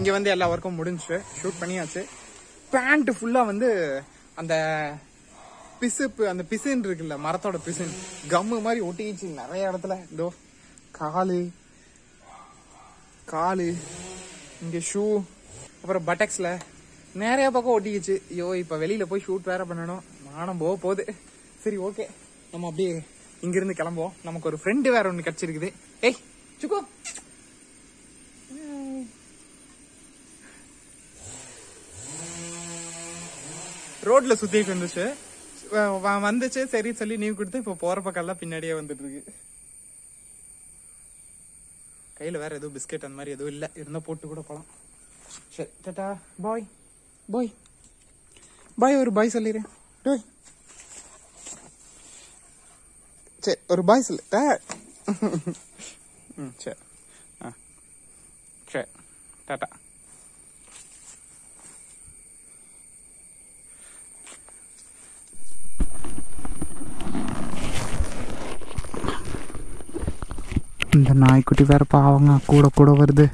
இங்க வந்து எல்லா ஒர்க்கும் முடிஞ்சுச்சு ஷூட் பண்ணியாச்சு பேண்ட் ஃபுல்லா வந்து அந்த பிசுப்பு அந்த பிசுன்னு இருக்குல்ல மரத்தோட பிசுன் கம்மு மாதிரி ஒட்டிக்கிச்சு நிறைய இடத்துல இதோ காலு காலு இங்க ஷூ அப்புறம் பட்டக்ஸ்ல நிறைய பக்கம் ஒட்டிக்கிச்சு ஐயோ இப்ப வெளியில போய் ஷூட் வேற பண்ணணும் மானம் போக போகுது சரி ஓகே நம்ம அப்படியே இங்க இருந்து கிளம்புவோம் நமக்கு ஒரு ஃப்ரெண்டு வேற ஒண்ணு கிடைச்சிருக்குது ஏய் சுக்கோ ரோட்ல சுத்திட்டு இருந்துச்சு வ- வ- வந்துச்சு சரி சொல்லி நீவ் கொடுத்து இப்ப போற பக்கம்லாம் பின்னாடியே வந்துட்டு இருக்கு கையில வேற எதுவும் பிஸ்கெட் அந்த மாதிரி எதுவும் இல்ல இருந்தா போட்டு கூட போலாம் சரி டாடா பாய் பாய் பாய் ஒரு பாய் சொல்லிடுறேன் டேய் சரி ஒரு பாய் சொல்லு டா. ம் சரி ஆ சரி டாட்டா இந்த நாய்க்குட்டி வேற பாவங்க கூட கூட வருது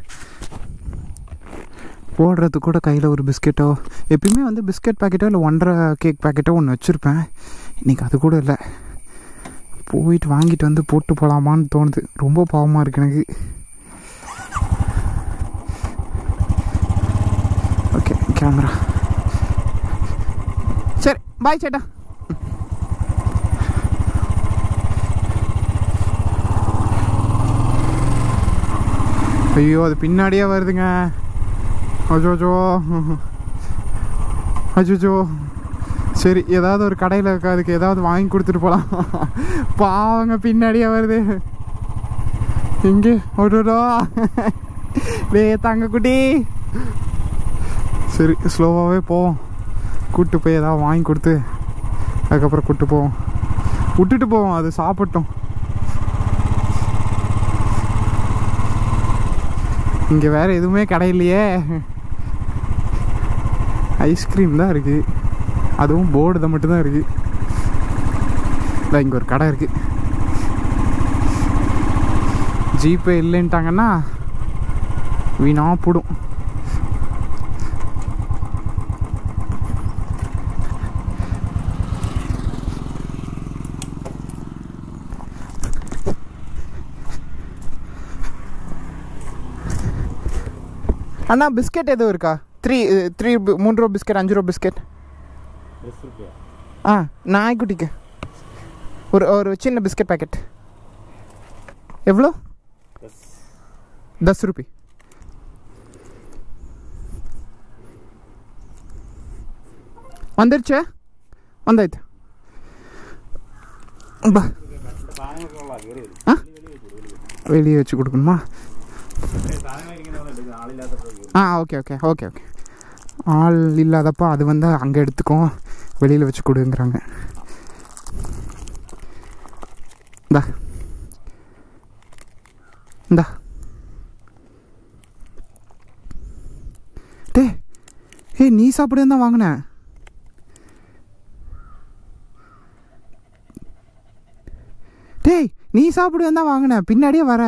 போடுறது கூட கையில் ஒரு பிஸ்கெட்டோ எப்பயுமே வந்து பிஸ்கெட் பாக்கெட்டோ இல்லை ஒன்றரை கேக் பாக்கெட்டோ ஒன்று வச்சுருப்பேன் இன்னைக்கு அது கூட இல்லை போயிட்டு வாங்கிட்டு வந்து போட்டு போகலாமான்னு தோணுது ரொம்ப பாவமாக இருக்கு எனக்கு ஓகே கேமரா சரி பாய் சேட்டா ஐயோ அது பின்னாடியே வருதுங்க அஜோஜோ அஜோஜோ சரி ஏதாவது ஒரு கடையில் அதுக்கு ஏதாவது வாங்கி கொடுத்துட்டு போகலாம் பாவங்க பின்னாடியே வருது இங்கே ஓடுடா வே தங்க குட்டி சரி ஸ்லோவாகவே போவோம் கூட்டு போய் ஏதாவது வாங்கி கொடுத்து அதுக்கப்புறம் கூட்டு போவோம் விட்டுட்டு போவோம் அது சாப்பிட்டோம் இங்கே வேற எதுவுமே கடை இல்லையே ஐஸ்கிரீம் தான் இருக்கு அதுவும் போர்டு தான் மட்டும்தான் இருக்கு இல்லை இங்கே ஒரு கடை இருக்கு ஜிபே இல்லைன்ட்டாங்கன்னா வீணா போடும் அண்ணா பிஸ்கெட் எதுவும் இருக்கா த்ரீ த்ரீ மூணு ரூபா பிஸ்கெட் அஞ்சு ரூபா பிஸ்கெட் ஆ நாய்க்குட்டிக்கு ஒரு ஒரு சின்ன பிஸ்கெட் பேக்கெட் எவ்வளோ दस रुपये வந்துருச்சா வந்தாಯ್ತು பா ஆ வெளியே வச்சு கொடுக்கணுமா ஆ ஓகே ஓகே ஓகே ஓகே ஆள் இல்லாதப்போ அது வந்து அங்கே எடுத்துக்கோ வெளியில் வச்சு கொடுங்கிறாங்க இந்தா இந்தா டே ஏய் நீ சாப்பிடுன்னு தான் வாங்கினேன் டேய் நீ சாப்பிடுவேன் தான் வாங்கினேன் பின்னாடியே வர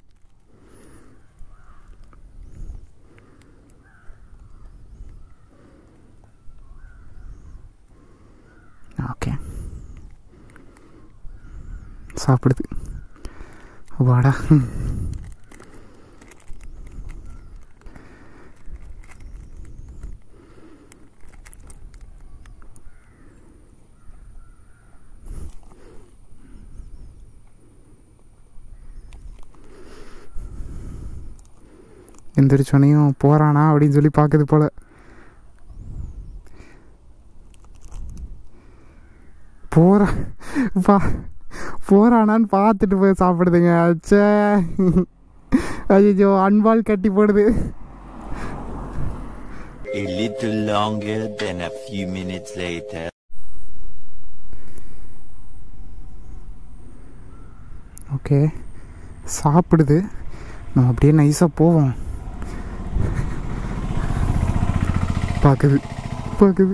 ஓகே சாப்பிடுது வாடா எந்திரிச்சோனையும் போறானா அப்படின்னு சொல்லி பார்க்குது போல போறா பா போறானான்னு பார்த்துட்டு போய் சாப்பிடுதுங்க அச்சே ஐயோ அன்பால் கட்டி போடுது A little longer than a few minutes later. Okay சாப்பிடுது நம்ம அப்படியே நைஸாக போவோம் பார்க்குது பார்க்குது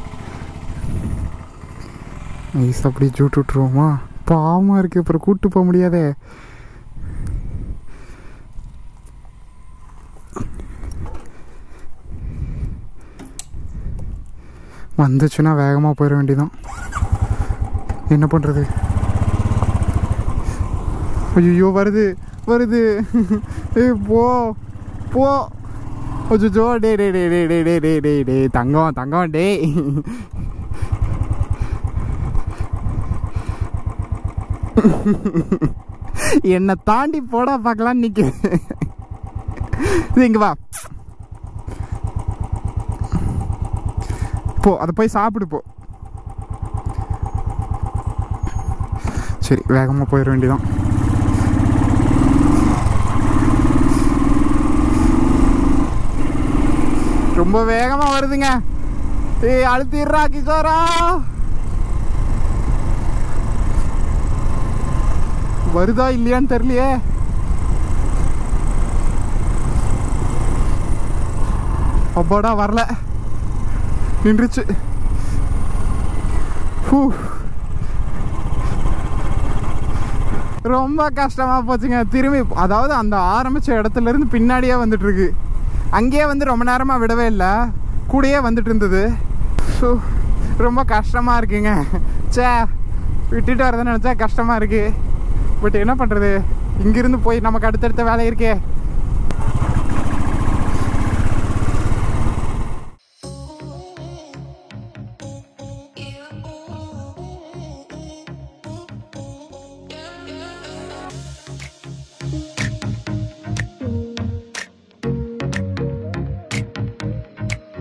நைஸாக அப்படியே ஜூட்டு விட்ருவோமா பாவமாக இருக்குது அப்புறம் கூட்டு போக முடியாதே வந்துச்சுன்னா வேகமாக போயிட வேண்டியதான் என்ன பண்ணுறது ஐயோ வருது வருது ஏய் போ போ அச்சோ டே டே டே டே டே டே டே டே டே தங்கம் தங்கம் டே என்னை தாண்டி போடா பார்க்கலாம் நிற்குது இது இங்க வா போ அதை போய் சாப்பிடு போ சரி வேகமாக போயிட வேண்டியதான் ரொம்ப வேகமா வருதுங்க ஏய் அழுத்திடுறா கிஷோரா வருதா இல்லையான்னு தெரியலையே அப்பாடா வரல நின்றுச்சு ஹூ. ரொம்ப கஷ்டமா போச்சுங்க திரும்பி அதாவது அந்த ஆரம்பிச்ச இடத்துல இருந்து பின்னாடியே வந்துட்டு இருக்கு அங்கேயே வந்து ரொம்ப நேரமா விடவே இல்லை கூடயே வந்துட்டு இருந்தது ஸோ ரொம்ப கஷ்டமா இருக்குங்க சே விட்டுட்டு வரதுன்னு நினச்சா கஷ்டமா இருக்கு பட் என்ன பண்றது இங்கிருந்து போய் நமக்கு அடுத்தடுத்த வேலை இருக்கே